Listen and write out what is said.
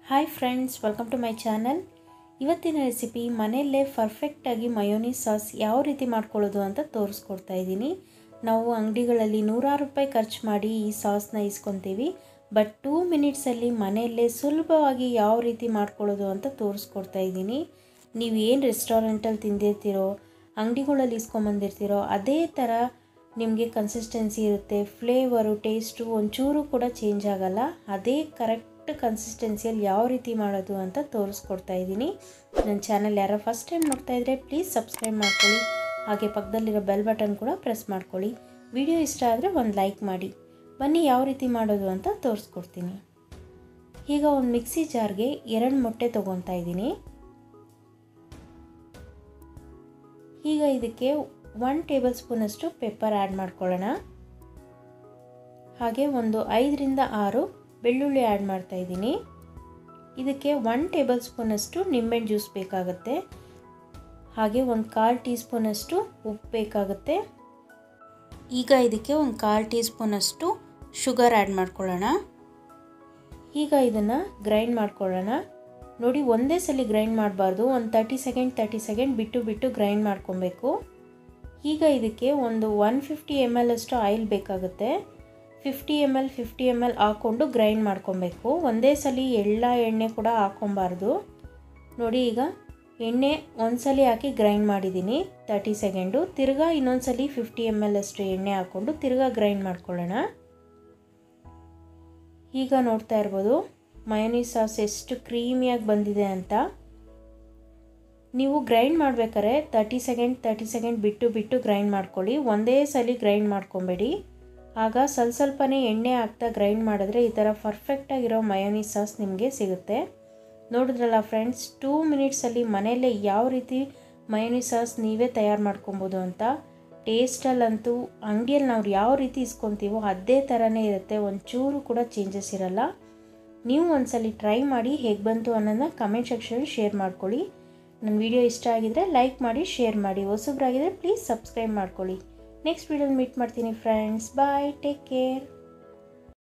hi friends welcome to my channel ಇವತ್ತಿನ recipe ಮನೆಯಲ್ಲೇ ಪರ್ಫೆಕ್ಟಾಗಿ ಮಯೋನೀಸ್ ಸಾಸ್ ಯಾವ ರೀತಿ ಮಾಡ್ಕೊಳ್ಳೋದು ಅಂತ ತೋರಿಸ್ಕೊಡ್ತಾ ಇದ್ದೀನಿ ನಾವು ಅಂಗಡಿಗಳಲ್ಲಿ ನೂರಾರು ರೂಪಾಯಿ ಖರ್ಚು ಮಾಡಿ ಈ ಸಾಸ್ನ ಇಸ್ಕೊತೀವಿ ಬಟ್ ಟೂ ಮಿನಿಟ್ಸಲ್ಲಿ ಮನೆಯಲ್ಲೇ ಸುಲಭವಾಗಿ ಯಾವ ರೀತಿ ಮಾಡ್ಕೊಳ್ಳೋದು ಅಂತ ತೋರಿಸ್ಕೊಡ್ತಾ ಇದ್ದೀನಿ ನೀವು ಏನು ರೆಸ್ಟೋರೆಂಟಲ್ಲಿ ತಿಂದಿರ್ತೀರೋ ಅಂಗಡಿಗಳಲ್ಲಿ ಇಸ್ಕೊಂಬಂದಿರ್ತೀರೋ ಅದೇ ಥರ ನಿಮಗೆ ಕನ್ಸಿಸ್ಟೆನ್ಸಿ ಇರುತ್ತೆ ಫ್ಲೇವರು ಟೇಸ್ಟು ಒಂಚೂರು ಕೂಡ ಚೇಂಜ್ ಆಗಲ್ಲ ಅದೇ ಕರೆಕ್ಟ್ ಕನ್ಸಿಸ್ಟೆನ್ಸಿಯಲ್ಲಿ ಯಾವ ರೀತಿ ಮಾಡೋದು ಅಂತ ತೋರಿಸ್ಕೊಡ್ತಾ ಇದ್ದೀನಿ ನನ್ನ ಚಾನಲ್ ಯಾರೋ ಫಸ್ಟ್ ಟೈಮ್ ನೋಡ್ತಾ ಇದ್ದರೆ ಪ್ಲೀಸ್ ಸಬ್ಸ್ಕ್ರೈಬ್ ಮಾಡ್ಕೊಳ್ಳಿ ಹಾಗೆ ಪಕ್ಕದಲ್ಲಿರೋ ಬೆಲ್ ಬಟನ್ ಕೂಡ ಪ್ರೆಸ್ ಮಾಡ್ಕೊಳ್ಳಿ ವಿಡಿಯೋ ಇಷ್ಟ ಆದರೆ ಒಂದು ಲೈಕ್ ಮಾಡಿ ಬನ್ನಿ ಯಾವ ರೀತಿ ಮಾಡೋದು ಅಂತ ತೋರಿಸ್ಕೊಡ್ತೀನಿ ಈಗ ಒಂದು ಮಿಕ್ಸಿ ಜಾರ್ಗೆ ಎರಡು ಮೊಟ್ಟೆ ತೊಗೊತಾ ಇದ್ದೀನಿ ಈಗ ಇದಕ್ಕೆ ಒನ್ ಟೇಬಲ್ ಸ್ಪೂನಷ್ಟು ಪೆಪ್ಪರ್ ಆ್ಯಡ್ ಮಾಡ್ಕೊಳ್ಳೋಣ ಹಾಗೆ ಒಂದು ಐದರಿಂದ ಆರು ಬೆಳ್ಳುಳ್ಳಿ ಆ್ಯಡ್ ಮಾಡ್ತಾ ಇದ್ದೀನಿ ಇದಕ್ಕೆ ಒನ್ ಟೇಬಲ್ ಸ್ಪೂನಷ್ಟು ನಿಂಬೆಹಣ್ಣು ಜ್ಯೂಸ್ ಬೇಕಾಗುತ್ತೆ ಹಾಗೆ ಒಂದು ಕಾಲು ಟೀ ಸ್ಪೂನಷ್ಟು ಉಪ್ಪು ಬೇಕಾಗುತ್ತೆ ಈಗ ಇದಕ್ಕೆ ಒಂದು ಕಾಲು ಟೀ ಸ್ಪೂನಷ್ಟು ಶುಗರ್ ಆ್ಯಡ್ ಮಾಡ್ಕೊಳ್ಳೋಣ ಈಗ ಇದನ್ನು ಗ್ರೈಂಡ್ ಮಾಡ್ಕೊಳ್ಳೋಣ ನೋಡಿ ಒಂದೇ ಸಲ ಗ್ರೈಂಡ್ ಮಾಡಬಾರ್ದು ಒಂದು ತರ್ಟಿ ಸೆಕೆಂಡ್ ತರ್ಟಿ ಸೆಕೆಂಡ್ ಬಿಟ್ಟು ಬಿಟ್ಟು ಗ್ರೈಂಡ್ ಮಾಡ್ಕೊಬೇಕು ಈಗ ಇದಕ್ಕೆ ಒಂದು ಒನ್ ಫಿಫ್ಟಿ ಎಮ್ ಎಲ್ ಅಷ್ಟು ಆಯಿಲ್ ಬೇಕಾಗುತ್ತೆ fifty M L fifty M L ಹಾಕ್ಕೊಂಡು ಗ್ರೈಂಡ್ ಮಾಡ್ಕೊಬೇಕು ಒಂದೇ ಸಲ ಎಳ್ಳ ಎಣ್ಣೆ ಕೂಡ ಹಾಕ್ಕೊಬಾರ್ದು ನೋಡಿ ಈಗ ಎಣ್ಣೆ ಒಂದ್ಸಲಿ ಹಾಕಿ ಗ್ರೈಂಡ್ ಮಾಡಿದ್ದೀನಿ ತರ್ಟಿ ಸೆಕೆಂಡು ತಿರ್ಗಾ ಇನ್ನೊಂದ್ಸಲಿ ಫಿಫ್ಟಿ ಎಮ್ ಎಲ್ ಅಷ್ಟು ಎಣ್ಣೆ ಹಾಕ್ಕೊಂಡು ತಿರ್ಗಾ ಗ್ರೈಂಡ್ ಮಾಡ್ಕೊಳ್ಳೋಣ ಈಗ ನೋಡ್ತಾ ಇರ್ಬೋದು ಮಯೋನೀಸ್ ಸಾಸ್ ಎಷ್ಟು ಕ್ರೀಮಿಯಾಗಿ ಬಂದಿದೆ ಅಂತ ನೀವು ಗ್ರೈಂಡ್ ಮಾಡ್ಬೇಕಾದ್ರೆ ತರ್ಟಿ ಸೆಕೆಂಡ್ ತರ್ಟಿ ಸೆಕೆಂಡ್ ಬಿಟ್ಟು ಬಿಟ್ಟು ಗ್ರೈಂಡ್ ಮಾಡ್ಕೊಳ್ಳಿ ಒಂದೇ ಸಲ ಗ್ರೈಂಡ್ ಮಾಡ್ಕೊಬೇಡಿ ಆಗ ಸ್ವಲ್ಪ ಸ್ವಲ್ಪನೇ ಎಣ್ಣೆ ಹಾಕ್ತಾ ಗ್ರೈಂಡ್ ಮಾಡಿದ್ರೆ ಈ ಥರ ಪರ್ಫೆಕ್ಟಾಗಿರೋ ಮಯೋನೀಸ್ ಸಾಸ್ ನಿಮಗೆ ಸಿಗುತ್ತೆ ನೋಡಿದ್ರಲ್ಲ ಫ್ರೆಂಡ್ಸ್ ಟೂ ಮಿನಿಟ್ಸಲ್ಲಿ ಮನೆಯಲ್ಲೇ ಯಾವ ರೀತಿ ಮಯೋನೀಸ್ ಸಾಸ್ ನೀವೇ ತಯಾರು ಮಾಡ್ಕೊಬೋದು ಅಂತ ಟೇಸ್ಟಲ್ಲಂತೂ ಅಂಗಡಿಯಲ್ಲಿ ನಾವು ಯಾವ ರೀತಿ ಇಸ್ಕೊತೀವೋ ಅದೇ ಥರನೇ ಇರುತ್ತೆ ಒಂಚೂರು ಕೂಡ ಚೇಂಜಸ್ ಇರಲ್ಲ ನೀವು ಒಂದ್ಸಲಿ ಟ್ರೈ ಮಾಡಿ ಹೇಗೆ ಬಂತು ಅನ್ನೋದನ್ನ ಕಮೆಂಟ್ ಸೆಕ್ಷನಲ್ಲಿ ಶೇರ್ ಮಾಡ್ಕೊಳ್ಳಿ ನನ್ನ ವಿಡಿಯೋ ಇಷ್ಟ ಆಗಿದರೆ ಲೈಕ್ ಮಾಡಿ ಶೇರ್ ಮಾಡಿ ಹೊಸಬ್ರಾಗಿದ್ದರೆ ಪ್ಲೀಸ್ ಸಬ್ಸ್ಕ್ರೈಬ್ ಮಾಡ್ಕೊಳ್ಳಿ ನೆಕ್ಸ್ಟ್ ವಿಡಿಯೋಲಿ ಮೀಟ್ ಮಾಡ್ತೀನಿ ಫ್ರೆಂಡ್ಸ್ ಬಾಯ್ ಟೇಕ್ ಕೇರ್